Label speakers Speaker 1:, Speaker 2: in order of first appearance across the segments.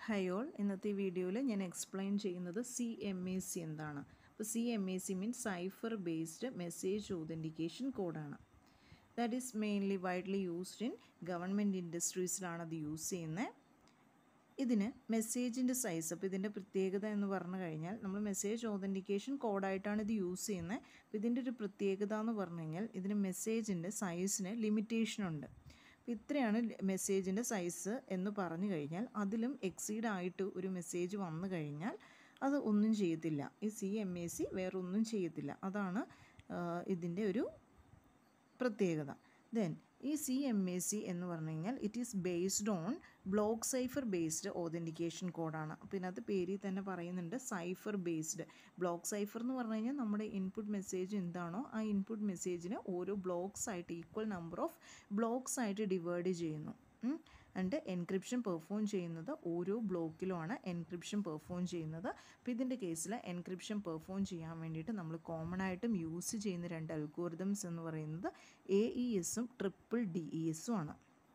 Speaker 1: hi all ഇന്നത്തെ വീഡിയോയിൽ ഞാൻ എക്സ്പ്ലെയിൻ ചെയ്യുന്നത് സി എം എ സി എന്താണ് അപ്പോൾ C M A C means cipher based message authentication കോഡാണ് that is mainly widely used in government ഇൻഡസ്ട്രീസിലാണ് അത് യൂസ് ചെയ്യുന്നത് ഇതിന് മെസ്സേജിൻ്റെ സൈസ് അപ്പോൾ ഇതിൻ്റെ പ്രത്യേകത എന്ന് പറഞ്ഞു കഴിഞ്ഞാൽ നമ്മൾ മെസ്സേജ് ഓതൻറ്റിക്കേഷൻ കോഡായിട്ടാണ് ഇത് യൂസ് ചെയ്യുന്നത് അപ്പോൾ ഇതിൻ്റെ ഒരു പ്രത്യേകത എന്ന് പറഞ്ഞു കഴിഞ്ഞാൽ ഇതിന് മെസ്സേജിൻ്റെ സൈസിന് ലിമിറ്റേഷൻ ഉണ്ട് അപ്പോൾ ഇത്രയാണ് മെസ്സേജിൻ്റെ സൈസ് എന്ന് പറഞ്ഞു കഴിഞ്ഞാൽ അതിലും എക്സീഡ് ആയിട്ട് ഒരു മെസ്സേജ് വന്നു കഴിഞ്ഞാൽ അത് ഒന്നും ചെയ്യത്തില്ല ഈ സി എം എ സി വേറൊന്നും ചെയ്യത്തില്ല അതാണ് ഇതിൻ്റെ ഒരു പ്രത്യേകത ദെൻ ഈ സി എം എ സി എന്ന് പറഞ്ഞു കഴിഞ്ഞാൽ it is based on block cipher based authentication കോഡാണ് അപ്പോൾ ഇതിനകത്ത് പേരിൽ തന്നെ പറയുന്നുണ്ട് സൈഫർ ബേസ്ഡ് ബ്ലോക്ക് സൈഫർ എന്ന് പറഞ്ഞു കഴിഞ്ഞാൽ നമ്മുടെ ഇൻപുട്ട് മെസ്സേജ് എന്താണോ ആ ഇൻപുട്ട് മെസ്സേജിന് ഓരോ ബ്ലോക്സ് ആയിട്ട് ഈക്വൽ നമ്പർ ഓഫ് ബ്ലോക്സ് ആയിട്ട് ഡിവൈഡ് ചെയ്യുന്നു ആൻഡ് എൻക്രിപ്ഷൻ പെർഫോം ചെയ്യുന്നത് ഓരോ ബ്ലോക്കിലുമാണ് എൻക്രിപ്ഷൻ പെർഫോം ചെയ്യുന്നത് അപ്പോൾ ഇതിൻ്റെ കേസിൽ എൻക്രിപ്ഷൻ പെർഫോം ചെയ്യാൻ വേണ്ടിയിട്ട് നമ്മൾ കോമൺ ആയിട്ടും യൂസ് ചെയ്യുന്ന രണ്ട് അൽഗോറിതംസ് എന്ന് പറയുന്നത് എ ഇ എസും ട്രിപ്പിൾ ഡി ഇ എസും ആണ്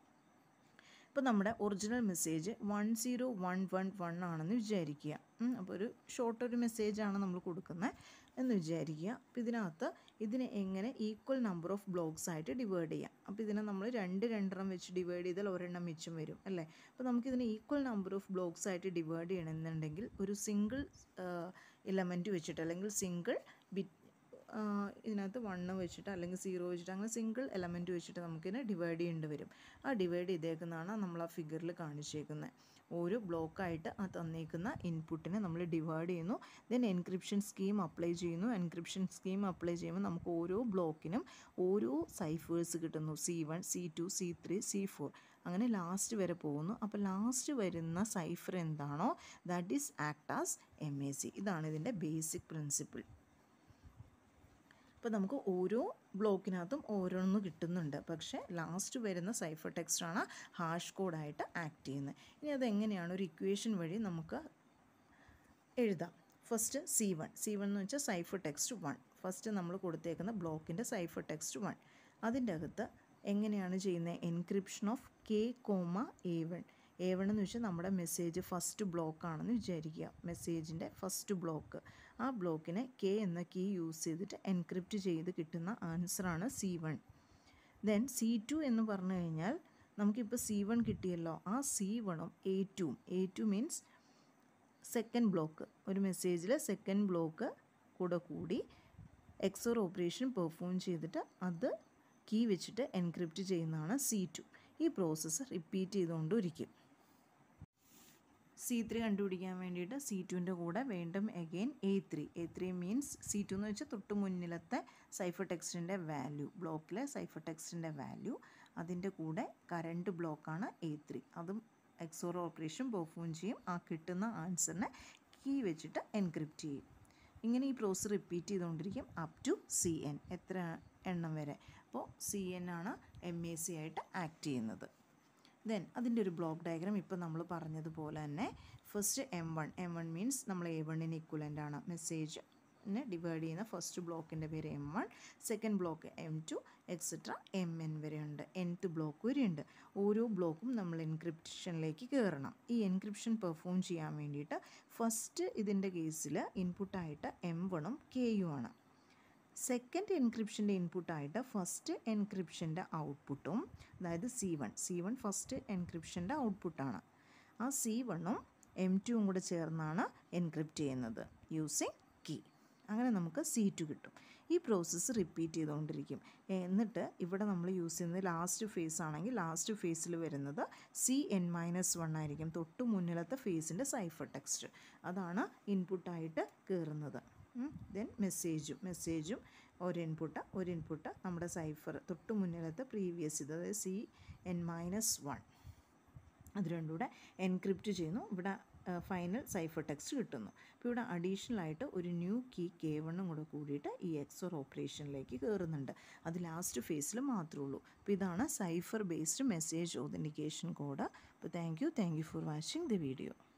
Speaker 1: ഇപ്പോൾ നമ്മുടെ original message one zero one one one ആണെന്ന് വിചാരിക്കുക അപ്പോൾ ഒരു ഷോർട്ട് ഒരു മെസ്സേജാണ് നമ്മൾ കൊടുക്കുന്നത് എന്ന് വിചാരിക്കുക അപ്പോൾ ഇതിനകത്ത് ഇതിനെ എങ്ങനെ ഈക്വൽ നമ്പർ ഓഫ് ബ്ലോക്സ് ആയിട്ട് ഡിവൈഡ് ചെയ്യാം അപ്പോൾ ഇതിനെ നമ്മൾ രണ്ട് രണ്ടെണ്ണം വെച്ച് ഡിവൈഡ് ചെയ്താൽ ഒരെണ്ണം വെച്ചും വരും അല്ലേ അപ്പോൾ നമുക്കിതിനെ ഈക്വൽ നമ്പർ ഓഫ് ബ്ലോക്സ് ആയിട്ട് ഡിവൈഡ് ചെയ്യണമെന്നുണ്ടെങ്കിൽ ഒരു സിംഗിൾ ഇലമെൻറ്റ് വെച്ചിട്ട് അല്ലെങ്കിൽ സിംഗിൾ ബിറ്റ് ഇതിനകത്ത് വണ്ണ് വെച്ചിട്ട് അല്ലെങ്കിൽ സീറോ വെച്ചിട്ട് അങ്ങനെ സിംഗിൾ എലമെൻറ്റ് വെച്ചിട്ട് നമുക്കിതിനെ ഡിവൈഡ് ചെയ്യേണ്ടി വരും ആ ഡിവൈഡ് ചെയ്തേക്കുന്നതാണ് നമ്മൾ ആ ഫിഗറിൽ കാണിച്ചേക്കുന്നത് ഓരോ ബ്ലോക്കായിട്ട് ആ തന്നേക്കുന്ന ഇൻപുട്ടിനെ നമ്മൾ ഡിവൈഡ് ചെയ്യുന്നു ദെൻ എൻക്രിപ്ഷൻ സ്കീം അപ്ലൈ ചെയ്യുന്നു എൻക്രിപ്ഷൻ സ്കീം അപ്ലൈ ചെയ്യുമ്പോൾ നമുക്ക് ഓരോ ബ്ലോക്കിനും ഓരോ സൈഫേഴ്സ് കിട്ടുന്നു C one C two C three C four അങ്ങനെ ലാസ്റ്റ് വരെ പോകുന്നു അപ്പോൾ ലാസ്റ്റ് വരുന്ന സൈഫർ എന്താണോ that is act as M A C ഇതാണ് ഇതിൻ്റെ ബേസിക് പ്രിൻസിപ്പിൾ അപ്പോൾ നമുക്ക് ഓരോ ബ്ലോക്കിനകത്തും ഓരോന്ന് കിട്ടുന്നുണ്ട് പക്ഷേ ലാസ്റ്റ് വരുന്ന സൈഫർ ടെക്സ്റ്റാണ് ഹാഷ് കോഡായിട്ട് ആക്ട് ചെയ്യുന്നത് ഇനി അതെങ്ങനെയാണ് ഒരു ഇക്വേഷൻ വഴി നമുക്ക് എഴുതാം first C one C one എന്ന് വെച്ചാൽ സൈഫർ ടെക്സ്റ്റ് വൺ ഫസ്റ്റ് നമ്മൾ കൊടുത്തേക്കുന്ന ബ്ലോക്കിൻ്റെ സൈഫർ ടെക്സ്റ്റ് വൺ അതിൻ്റെ അകത്ത് എങ്ങനെയാണ് ചെയ്യുന്നത് encryption of K comma A one A one എന്ന് വെച്ചാൽ നമ്മുടെ മെസ്സേജ് ഫസ്റ്റ് ബ്ലോക്കാണെന്ന് വിചാരിക്കുക മെസ്സേജിൻ്റെ ഫസ്റ്റ് ബ്ലോക്ക് ആ ബ്ലോക്കിനെ കെ എന്ന കീ യൂസ് ചെയ്തിട്ട് എൻക്രിപ്റ്റ് ചെയ്ത് കിട്ടുന്ന ആൻസറാണ് C one then C two എന്ന് പറഞ്ഞു കഴിഞ്ഞാൽ നമുക്കിപ്പോൾ സി വൺ കിട്ടിയല്ലോ ആ സി വണ്ണും എ ടുവും A two means second block ഒരു മെസ്സേജിൽ സെക്കൻഡ് ബ്ലോക്ക് കൂടെ കൂടി എക്സോർ ഓപ്പറേഷൻ പെർഫോം ചെയ്തിട്ട് അത് കീ വെച്ചിട്ട് എൻക്രിപ്റ്റ് ചെയ്യുന്നതാണ് സി ടു ഈ പ്രോസസ്സ് റിപ്പീറ്റ് ചെയ്തുകൊണ്ടിരിക്കും സി ത്രീ കണ്ടുപിടിക്കാൻ വേണ്ടിയിട്ട് സി ടുവിൻ്റെ കൂടെ വീണ്ടും again A three A three means C two എന്ന് വെച്ചാൽ തൊട്ട് മുന്നിലത്തെ സൈഫർ ടെക്സ്റ്റിൻ്റെ വാല്യൂ ബ്ലോക്കിലെ സൈഫർ ടെക്സ്റ്റിൻ്റെ വാല്യൂ അതിൻ്റെ കൂടെ കറണ്ട് ബ്ലോക്കാണ് എ ത്രീ അതും എക്സോർ ഓപ്പറേഷൻ പെർഫോം ചെയ്യും ആ കിട്ടുന്ന ആൻസറിനെ കീ വെച്ചിട്ട് എൻക്രിപ്റ്റ് ചെയ്യും ഇങ്ങനെ ഈ പ്രോസസ്സ് റിപ്പീറ്റ് ചെയ്തുകൊണ്ടിരിക്കും അപ് ടു സി എൻ എത്ര എണ്ണം വരെ അപ്പോൾ സി എൻ ആണ് എം എ സി ആയിട്ട് ആക്ട് ചെയ്യുന്നത് ദെൻ അതിൻ്റെ ഒരു ബ്ലോക്ക് ഡയഗ്രാം ഇപ്പോൾ നമ്മൾ പറഞ്ഞതുപോലെ തന്നെ first M one M one means നമ്മൾ എ വണ്ണിന് ഇക്വലൻ്റ് ആണ് മെസ്സേജ് ഡിവൈഡ് ചെയ്യുന്ന ഫസ്റ്റ് ബ്ലോക്കിൻ്റെ പേര് M one second block M two etcetera M N വരെയുണ്ട് എൻത്ത് ബ്ലോക്ക് വരെയുണ്ട് ഓരോ ബ്ലോക്കും നമ്മൾ എൻക്രിപ്ഷനിലേക്ക് കയറണം ഈ എൻക്രിപ്ഷൻ പെർഫോം ചെയ്യാൻ വേണ്ടിയിട്ട് ഫസ്റ്റ് ഇതിൻ്റെ കേസിൽ ഇൻപുട്ടായിട്ട് എം വണ്ണും കെ യു ആണ് സെക്കൻഡ് എൻക്രിപ്ഷൻ്റെ ഇൻപുട്ടായിട്ട് ഫസ്റ്റ് എൻക്രിപ്ഷൻ്റെ ഔട്ട്പുട്ടും അതായത് C one C one first എൻക്രിപ്ഷൻ്റെ ഔട്ട്പുട്ടാണ് ആ സി വണ്ണും എം ടുവും കൂടെ ചേർന്നാണ് എൻക്രിപ്റ്റ് ചെയ്യുന്നത് യൂസിങ് കീ അങ്ങനെ നമുക്ക് സി ടു കിട്ടും ഈ പ്രോസസ്സ് റിപ്പീറ്റ് ചെയ്തുകൊണ്ടിരിക്കും എന്നിട്ട് ഇവിടെ നമ്മൾ യൂസ് ചെയ്യുന്നത് ലാസ്റ്റ് ഫേസ് ആണെങ്കിൽ ലാസ്റ്റ് ഫേസിൽ വരുന്നത് സി എൻ മൈനസ് വൺ ആയിരിക്കും തൊട്ട് മുന്നിലത്തെ ഫേസിൻ്റെ സൈഫർ ടെക്സ്റ്റ് അതാണ് ഇൻപുട്ടായിട്ട് കയറുന്നത് ദെൻ മെസ്സേജും മെസ്സേജും ഒരു ഇൻപുട്ട് ഒരു ഇൻപുട്ട് നമ്മുടെ സൈഫർ തൊട്ട് മുന്നിലത്തെ പ്രീവിയസ് ഇത് അതായത് സി എൻ മൈനസ് വൺ അത് രണ്ടും കൂടെ എൻക്രിപ്റ്റ് ചെയ്യുന്നു ഇവിടെ ഫൈനൽ സൈഫർ ടെക്സ്റ്റ് കിട്ടുന്നു അപ്പോൾ ഇവിടെ അഡീഷണൽ ആയിട്ട് ഒരു ന്യൂ കീ കെ വണ്ണും കൂടെ കൂടിയിട്ട് ഈ എക്സോർ ഓപ്പറേഷനിലേക്ക് കയറുന്നുണ്ട് അത് ലാസ്റ്റ് ഫേസിൽ മാത്രമേ ഉള്ളൂ അപ്പോൾ ഇതാണ് cipher based message authentication code അപ്പോൾ thank you thank you for watching the video